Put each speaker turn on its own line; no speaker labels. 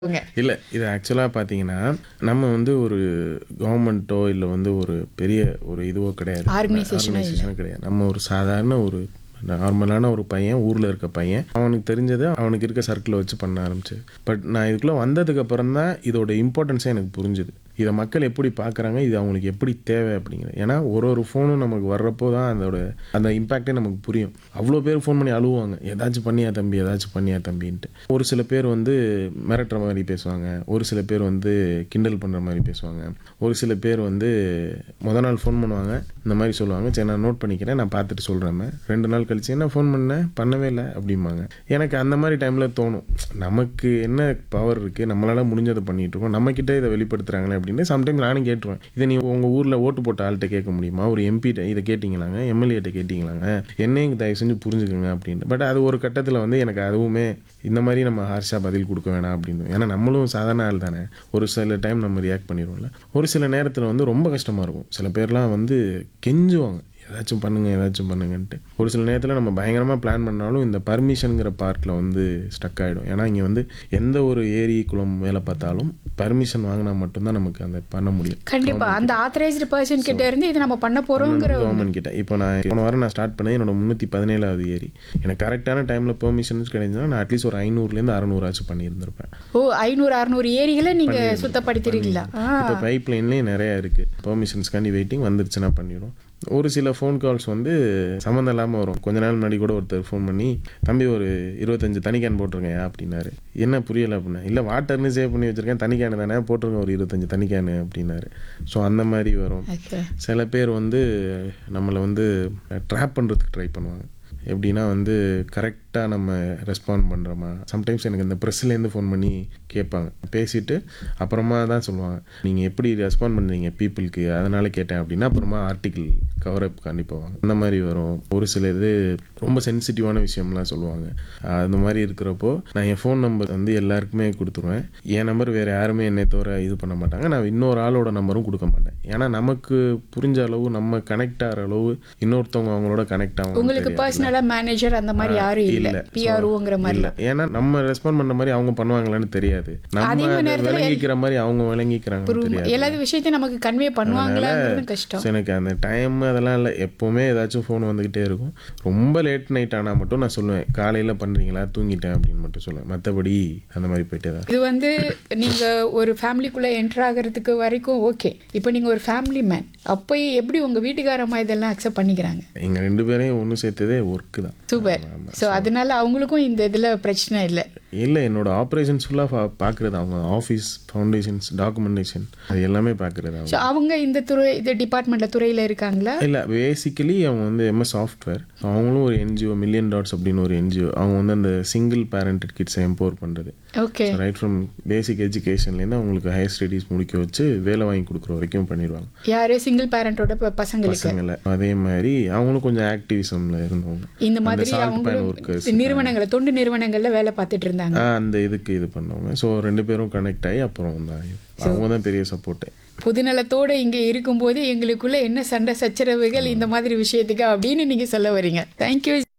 இல்லை இது ஆக்சுவலாக பார்த்தீங்கன்னா நம்ம வந்து ஒரு கவர்மெண்ட்டோ இல்லை வந்து ஒரு பெரிய ஒரு இதுவோ கிடையாது
Organization ஆ
ஆர்கனைசேஷனும் கிடையாது நம்ம ஒரு சாதாரண ஒரு நார்மலான ஒரு பையன் ஊரில் இருக்க பையன் அவனுக்கு தெரிஞ்சதை அவனுக்கு இருக்க சர்க்கிளை வச்சு பண்ண ஆரம்பிச்சு பட் நான் இதுக்குள்ளே வந்ததுக்கு அப்புறம் தான் இதோட இம்பார்ட்டன்ஸே எனக்கு புரிஞ்சுது இதை மக்கள் எப்படி பார்க்குறாங்க இது அவங்களுக்கு எப்படி தேவை அப்படிங்கிறது ஏன்னா ஒரு ஒரு ஃபோனும் நமக்கு வர்றப்போ தான் அதோட அந்த இம்பேக்டே நமக்கு புரியும் அவ்வளோ பேர் ஃபோன் பண்ணி அழுவாங்க ஏதாச்சும் பண்ணியா தம்பி ஏதாச்சும் பண்ணியா தம்பின்ட்டு ஒரு சில பேர் வந்து மிரட்டுற மாதிரி பேசுவாங்க ஒரு சில பேர் வந்து கிண்டல் பண்ணுற மாதிரி பேசுவாங்க ஒரு சில பேர் வந்து முத நாள் ஃபோன் பண்ணுவாங்க இந்த மாதிரி சொல்லுவாங்க சரி நான் நோட் பண்ணிக்கிறேன் நான் பார்த்துட்டு சொல்கிறேன் ரெண்டு நாள் கழிச்சு என்ன ஃபோன் பண்ணேன் பண்ணவே இல்லை அப்படிம்பாங்க எனக்கு அந்த மாதிரி டைமில் தோணும் நமக்கு என்ன பவர் இருக்குது நம்மளால முடிஞ்சதை பண்ணிட்டு இருக்கோம் நம்மக்கிட்ட இதை வெளிப்படுத்துகிறாங்களே அப்படின்னு சம்டைம்ஸ் நானும் கேட்டுருவேன் இதை நீ உங்கள் ஊரில் ஓட்டு போட்ட ஆள்கிட்ட கேட்க முடியுமா ஒரு எம்பிட்ட இதை கேட்டிங்களாங்க எம்எல்ஏட்ட கேட்டிங்களாங்க என்னையும் தயவு செஞ்சு புரிஞ்சுக்கோங்க அப்படின்ட்டு பட் அது ஒரு கட்டத்தில் வந்து எனக்கு அதுவுமே இந்த மாதிரி நம்ம ஹார்ஷாக பதில் கொடுக்க வேணாம் அப்படின்னு ஏன்னா நம்மளும் சாதாரண ஆள் தானே ஒரு சில டைம் நம்ம ரியாக்ட் பண்ணிடுவோம்ல ஒரு சில நேரத்தில் வந்து ரொம்ப கஷ்டமாக இருக்கும் சில பேர்லாம் வந்து கெஞ்சுவாங்க ஏதாச்சும் பண்ணுங்க ஏதாச்சும் பண்ணுங்கன்ட்டு ஒரு சில நேரத்தில் நம்ம பயங்கரமாக பிளான் பண்ணாலும் இந்த பர்மிஷனுங்கிற பார்ட்டில் வந்து ஸ்டக் ஆகிடும் ஏன்னா இங்கே வந்து எந்த ஒரு ஏரி குளம் வேலை பார்த்தாலும் பர்மிஷன் வாங்கினா மட்டும்தான் நமக்கு அந்த பண்ண முடியும்
கண்டிப்பா அந்த ஆத்தரைஸ்டு பர்சன் கிட்ட இருந்து இது நம்ம பண்ண போறோங்கிற
கவர்மெண்ட் கிட்ட இப்போ நான் போன வாரம் நான் ஸ்டார்ட் பண்ணேன் என்னோட முந்நூற்றி பதினேழாவது ஏரி எனக்கு கரெக்டான டைமில் பெர்மிஷன்ஸ் கிடைச்சதுன்னா நான் அட்லீஸ்ட் ஒரு ஐநூறுலேருந்து அறநூறாச்சும் பண்ணியிருந்திருப்பேன்
ஓ ஐநூறு அறுநூறு ஏரிகளை நீங்க சுத்தப்படுத்திருக்கீங்களா ஆ,
இப்போ பைப் லைன்லேயே நிறையா இருக்குது பெர்மிஷன்ஸ்க்காண்டி வெயிட்டிங் வந்துருச்சுன்னா பண்ணிடும் ஒரு சில ஃபோன் கால்ஸ் வந்து சம்மந்தம் இல்லாமல் வரும் கொஞ்ச நாள் முன்னாடி கூட ஒருத்தர் ஃபோன் பண்ணி தம்பி ஒரு இருபத்தஞ்சு தனி கேன் போட்டிருக்கேன் அப்படின்னாரு என்ன புரியலை அப்படின்னா இல்லை வாட்டர்னு சேவ் பண்ணி வச்சுருக்கேன் தனி கேனு தானே போட்டிருக்கேன் ஒரு இருபத்தஞ்சு தனி கேனு அப்படின்னாரு ஸோ அந்த மாதிரி வரும்
okay.
சில பேர் வந்து நம்மளை வந்து ட்ராப் பண்ணுறதுக்கு ட்ரை பண்ணுவாங்க எப்படின்னா வந்து கரெக்டாக நம்ம ரெஸ்பாண்ட் பண்ணுறோமா சம்டைம்ஸ் எனக்கு இந்த ப்ரெஸ்லேருந்து ஃபோன் பண்ணி கேட்பாங்க பேசிட்டு அப்புறமா தான் சொல்லுவாங்க நீங்கள் எப்படி ரெஸ்பாண்ட் பண்ணுறீங்க பீப்புளுக்கு அதனால் கேட்டேன் அப்படின்னா அப்புறமா ஆர்டிக்கிள் கவரப் காண்டி போவாங்க அந்த மாதிரி வரும் ஒரு சில இது ரொம்ப சென்சிட்டிவான விஷயம்லாம் சொல்லுவாங்க அந்த மாதிரி இருக்கிறப்போ நான் என் ஃபோன் நம்பர் வந்து எல்லாருக்குமே கொடுத்துருவேன் என் நம்பர் வேறு யாருமே என்னை தவிர இது பண்ண மாட்டாங்க நான் இன்னொரு ஆளோட நம்பரும் கொடுக்க மாட்டேன் ஏன்னா நமக்கு புரிஞ்ச அளவு நம்ம கனெக்ட் ஆகிற அளவு இன்னொருத்தவங்க அவங்களோட கனெக்ட் ஆகும்
உங்களுக்கு பர்சனலா மேனேஜர் அந்த மாதிரி யாரும் இல்ல
இல்ல.
பிஆர்ஓங்கிற மாதிரி
இல்ல ஏன்னா நம்ம ரெஸ்பாண்ட் பண்ண மாதிரி அவங்க பண்ணுவாங்களான்னு தெரியாது நம்ம அதை விளங்கிக்கிற மாதிரி அவங்க விளங்கிக்கிறாங்கன்னு தெரியாது
எல்லா விஷயத்தையும் நமக்கு கன்வே பண்ணுவாங்களாங்கிறது கஷ்டம்
So, எனக்கு அந்த டைம் அதெல்லாம் இல்லை எப்போவுமே ஏதாச்சும் ஃபோன் வந்துக்கிட்டே இருக்கும் ரொம்ப லேட் நைட் ஆனால் மட்டும் நான் சொல்லுவேன் காலையில் பண்ணுறீங்களா தூங்கிட்டேன் அப்படின்னு மட்டும் சொல்லுவேன் மற்றபடி அந்த மாதிரி போயிட்டே தான்
இது வந்து நீங்க ஒரு ஃபேமிலிக்குள்ள என்டர் ஆகிறதுக்கு வரைக்கும் ஓகே இப்போ நீங்க ஒரு ஃபேமிலி மேன் அப்போ எப்படி உங்க வீட்டுக்காரம்மா இதெல்லாம் அக்செப்ட் பண்ணிக்கிறாங்க
எங்கள் ரெண்டு பேரையும் ஒன்று சேர்த்ததே ஒர்க்கு தான்
சூப்பர் ஸோ அதனால அவங்களுக்கும் இந்த இதுல பிரச்சனை இல்லை
இல்லை என்னோட ஆப்ரேஷன்ஸ் ஃபுல்லாக பார்க்குறது அவங்க ஆஃபீஸ் ஃபவுண்டேஷன்ஸ் டாக்குமெண்டேஷன் அது எல்லாமே பார்க்குறது அவங்க
ஸோ அவங்க இந்த துறை இந்த டிபார்ட்மெண்ட்ல துறையில இருக்காங்களா
இல்லை பேசிக்கலி அவங்க வந்து எம்எஸ் சாஃப்ட்வேர் அவங்களும் ஒரு என்ஜிஓ மில்லியன் டாட்ஸ் அப்படின்னு ஒரு என்ஜிஓ அவங்க வந்து அந்த சிங்கிள் பேரண்டட் கிட்ஸை எம்பவர் பண்ணுறது
ஓகே
ரைட் ஃப்ரம் பேசிக் எஜுகேஷன்லேருந்து அவங்களுக்கு ஹையர் ஸ்டடீஸ் முடிக்க வச்சு வேலை வாங்கி கொடுக்குற வரைக்கும் பண்ணிடுவாங்க
யாரு சிங்கிள் பேரண்டோட பசங்களுக்கு
பசங்களை அதே மாதிரி அவங்களும் கொஞ்சம் ஆக்டிவிசமில் இருந்தவங்க
இந்த
அந்த
மாதிரி
salt pan
அவங்களும்
workers.
நிறுவனங்கள்ல தொண்டு நிறுவனங்கள்ல வேலை பார்த்துட்டு இருந்தாங்க
ஆ, அந்த இதுக்கு இது பண்ணவங்க ஸோ ரெண்டு பேரும் கனெக்ட் ஆகி அப்புறம் தான் அவங்க தான் பெரிய சப்போர்ட்டு
பொதுநலத்தோட இங்க இருக்கும்போது எங்களுக்குள்ள என்ன சண்டை சச்சரவுகள் இந்த மாதிரி விஷயத்துக்கு அப்படின்னு நீங்க சொல்ல வரீங்க தேங்க்யூ